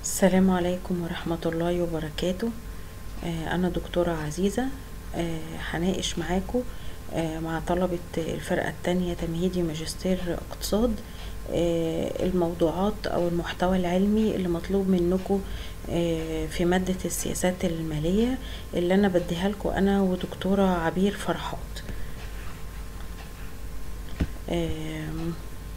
السلام عليكم ورحمة الله وبركاته آه، أنا دكتورة عزيزة آه، هناقش معاكم آه، مع طلبة الفرقة التانية تمهيدي ماجستير اقتصاد آه، الموضوعات أو المحتوى العلمي اللي مطلوب منكم آه، في مادة السياسات المالية اللي أنا بديها لكم أنا ودكتورة عبير فرحات آم،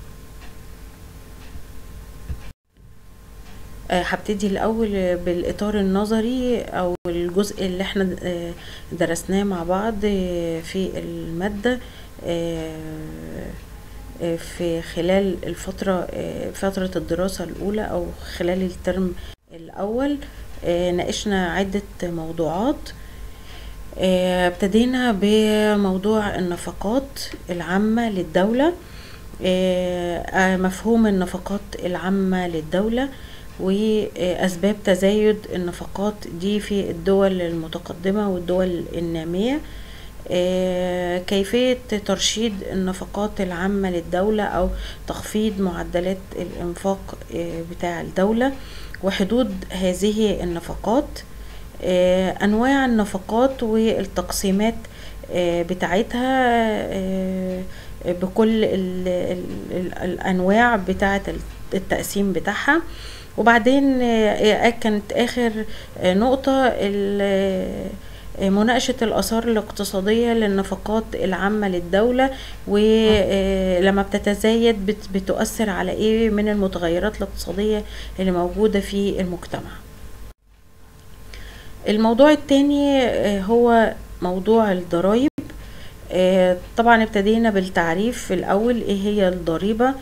آه، هبتدي الأول بالإطار النظري أو الجزء اللي احنا آه، درسناه مع بعض آه، في المادة آه، آه، في خلال الفترة آه، فترة الدراسة الأولى أو خلال الترم الأول آه، ناقشنا عدة موضوعات آه، ابتدينا بموضوع النفقات العامة للدولة آه، آه، مفهوم النفقات العامة للدولة وأسباب تزايد النفقات دي في الدول المتقدمة والدول النامية آه، كيفية ترشيد النفقات العامة للدولة أو تخفيض معدلات الإنفاق آه، بتاع الدولة وحدود هذه النفقات آه، أنواع النفقات والتقسيمات آه، بتاعتها آه، بكل ال ال ال الأنواع بتاعة التقسيم بتاعها وبعدين آه، كانت آخر آه، نقطة ال- آه، مناقشة الآثار الاقتصادية للنفقات العامة للدولة ولما بتتزايد بت- بتؤثر على إيه من المتغيرات الاقتصادية اللي موجودة في المجتمع الموضوع التاني آه، هو موضوع الضرائب آه، طبعا ابتدينا بالتعريف في الأول ايه هي الضريبة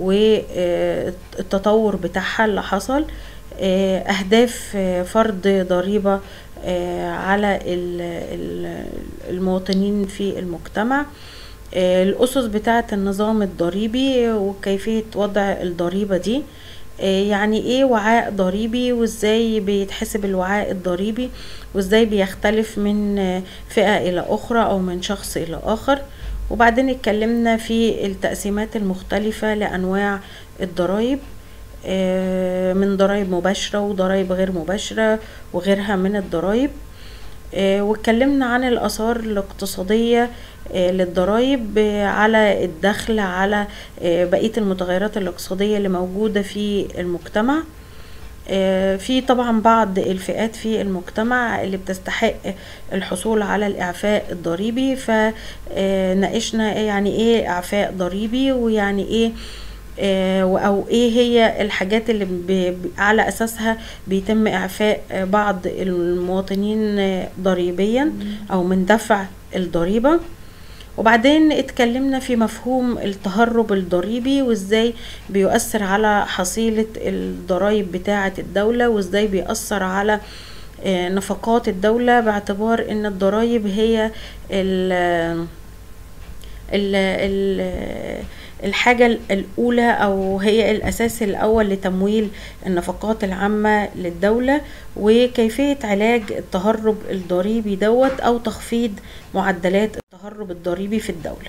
والتطور بتاعها اللي حصل آه، أهداف آه، فرض ضريبة آه، على ال- ال- المواطنين في المجتمع آه، الأسس بتاعة النظام الضريبي وكيفية وضع الضريبة دي آه، يعني ايه وعاء ضريبي وازاي بيتحسب الوعاء الضريبي وازاي بيختلف من آه، فئة الى اخرى او من شخص الى اخر وبعدين اتكلمنا في التقسيمات المختلفة لانواع الضرائب آه، من ضرائب مباشرة وضرائب غير مباشرة وغيرها من الضرائب آه، واتكلمنا عن الآثار الاقتصادية آه، للضرائب آه، على الدخل على آه، بقية المتغيرات الاقتصادية اللي موجودة في المجتمع آه، في طبعا بعض الفئات في المجتمع اللي بتستحق الحصول على الإعفاء الضريبي فناقشنا يعني ايه إعفاء ضريبي ويعني ايه آه، او ايه هي الحاجات اللي ب- ب- على اساسها بيتم اعفاء آه، بعض المواطنين آه، ضريبيا او من دفع الضريبه وبعدين اتكلمنا في مفهوم التهرب الضريبي وازاي بيؤثر على حصيلة الضرائب بتاعة الدولة وازاي بيأثر على آه، نفقات الدولة باعتبار ان الضرائب هي ال ال ال الحاجة الأولى أو هي الأساس الأول لتمويل النفقات العامة للدولة وكيفية علاج التهرب الضريبي دوت أو تخفيض معدلات التهرب الضريبي في الدولة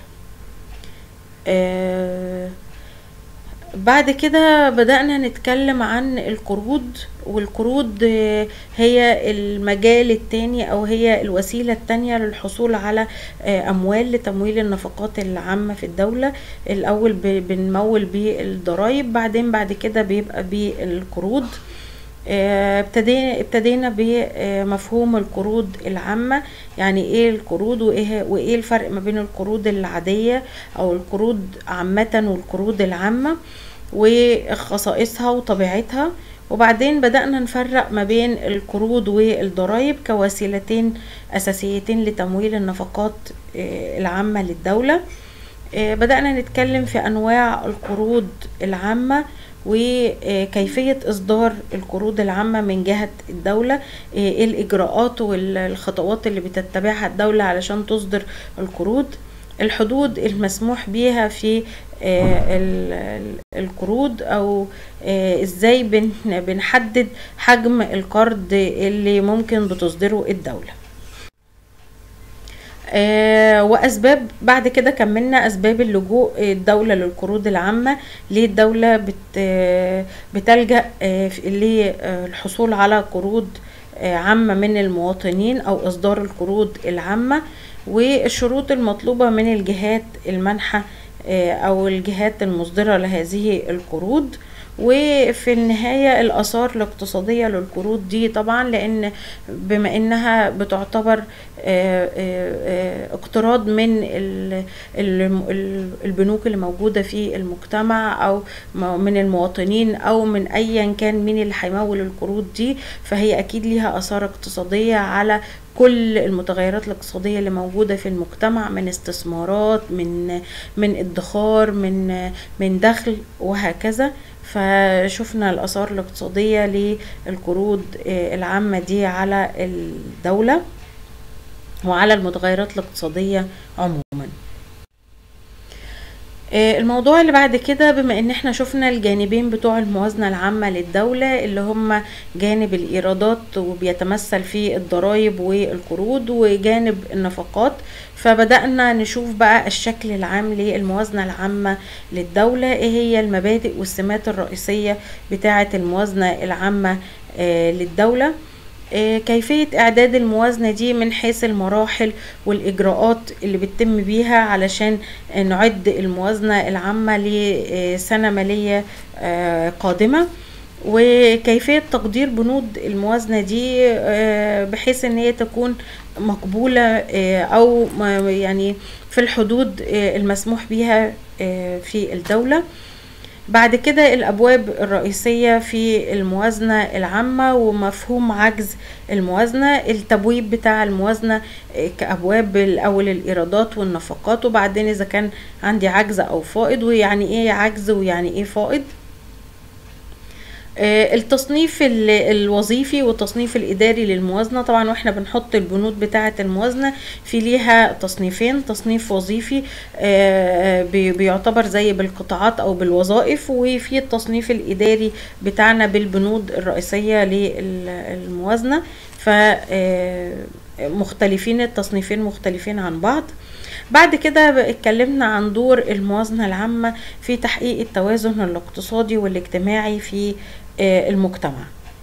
آه بعد كده بدأنا نتكلم عن القروض والقروض آه، هي المجال التاني أو هي الوسيلة التانية للحصول على آه، أموال لتمويل النفقات العامة في الدولة الأول ب- بنمول بالضرايب بعدين بعد كده بيبقى بالقروض آه، ابتدينا ابتدينا بمفهوم القروض العامة يعني ايه القروض وايه وايه الفرق ما بين القروض العادية او القروض عامة والقروض العامة وخصائصها وطبيعتها وبعدين بدأنا نفرق ما بين القروض والضرائب كوسيلتين أساسيتين لتمويل النفقات آه، العامة للدولة آه، بدأنا نتكلم في أنواع القروض العامة وكيفية إصدار القروض العامة من جهة الدولة آه، إيه الإجراءات والخطوات اللي بتتبعها الدولة علشان تصدر القروض الحدود المسموح بيها في آه، ال- ال- القروض او آه، ازاي بن- بنحدد حجم القرض اللي ممكن بتصدره الدولة آه، واسباب بعد كده كملنا اسباب اللجوء الدوله للقروض العامه ليه الدوله بت آه، بتلجا آه، في- للحصول على قروض آه، عامه من المواطنين او اصدار القروض العامه والشروط المطلوبه من الجهات المانحه آه، او الجهات المصدره لهذه القروض وفي النهاية الآثار الاقتصادية للقروض دي طبعا لأن بما إنها بتعتبر آه، آه، آه، اقتراض من ال- ال- ال- البنوك اللي موجودة في المجتمع أو م- من المواطنين أو من أيا كان مين اللي هيمول القروض دي فهي أكيد ليها آثار اقتصادية على كل المتغيرات الاقتصادية اللي موجودة في المجتمع من استثمارات من من ادخار من من دخل وهكذا فشفنا الآثار الاقتصادية للقروض آه، العامة دي على الدولة وعلى المتغيرات الاقتصادية عموما آه، الموضوع اللي بعد كده بما ان احنا شفنا الجانبين بتوع الموازنة العامة للدولة اللي هم جانب الايرادات وبيتمثل في الضرائب والقروض وجانب النفقات فبدأنا نشوف بقى الشكل العام للموازنة العامة للدولة ايه هي المبادئ والسمات الرئيسية بتاعة الموازنة العامة آه، للدولة آه، كيفية إعداد الموازنة دي من حيث المراحل والإجراءات اللي بتتم بيها علشان آه، نعد الموازنة العامة لسنة مالية آه، قادمة وكيفية تقدير بنود الموازنة دي آه، بحيث ان هي تكون مقبولة آه، او ما- يعني في الحدود آه، المسموح بيها آه، في الدولة بعد كده الأبواب الرئيسية في الموازنة العامة ومفهوم عجز الموازنة التبويب بتاع الموازنة آه، كأبواب الأول الإيرادات والنفقات وبعدين إذا كان عندي عجز أو فائض ويعني إيه عجز ويعني إيه فائض آه، التصنيف ال- الوظيفي والتصنيف الإداري للموازنة طبعا واحنا بنحط البنود بتاعة الموازنة في ليها تصنيفين تصنيف وظيفي آه، بي- بيعتبر زي بالقطاعات أو بالوظائف وفي التصنيف الإداري بتاعنا بالبنود الرئيسية للموازنة ف آه، مختلفين التصنيفين مختلفين عن بعض بعد كده بقى اتكلمنا عن دور الموازنة العامة في تحقيق التوازن الاقتصادي والاجتماعي في آه، المجتمع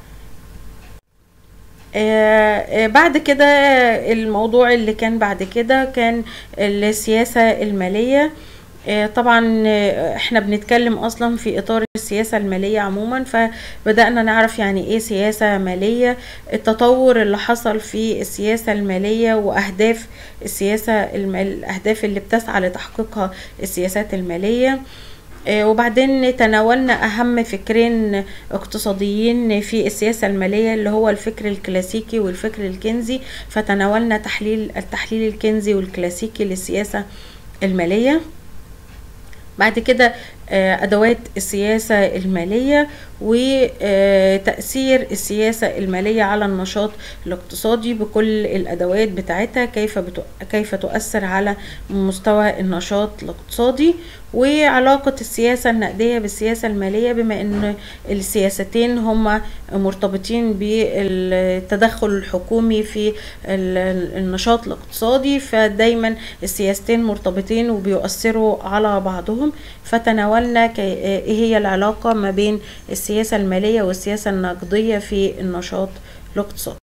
آه، آه، بعد كده الموضوع اللي كان بعد كده كان السياسة المالية آه، طبعا آه، احنا بنتكلم اصلا في اطار السياسة المالية عموما فبدأنا نعرف يعني ايه سياسة مالية التطور اللي حصل في السياسة المالية واهداف السياسة الم... الاهداف اللي بتسعى لتحقيقها السياسات المالية آه، وبعدين تناولنا أهم فكرين اقتصاديين في السياسة المالية اللي هو الفكر الكلاسيكي والفكر الكنزي فتناولنا تحليل التحليل الكنزي والكلاسيكي للسياسة المالية بعد كده آه، أدوات السياسة المالية وتأثير السياسة المالية على النشاط الاقتصادي بكل الأدوات بتاعتها كيف بتو... كيف تؤثر على مستوى النشاط الاقتصادي وعلاقة السياسة النقدية بالسياسة المالية بما أن السياستين هما مرتبطين بالتدخل الحكومي في ال- النشاط الاقتصادي فدايما السياستين مرتبطين وبيؤثروا على بعضهم فتناولنا كي- ايه هي العلاقة ما بين السياسة المالية والسياسة النقدية في النشاط الاقتصادي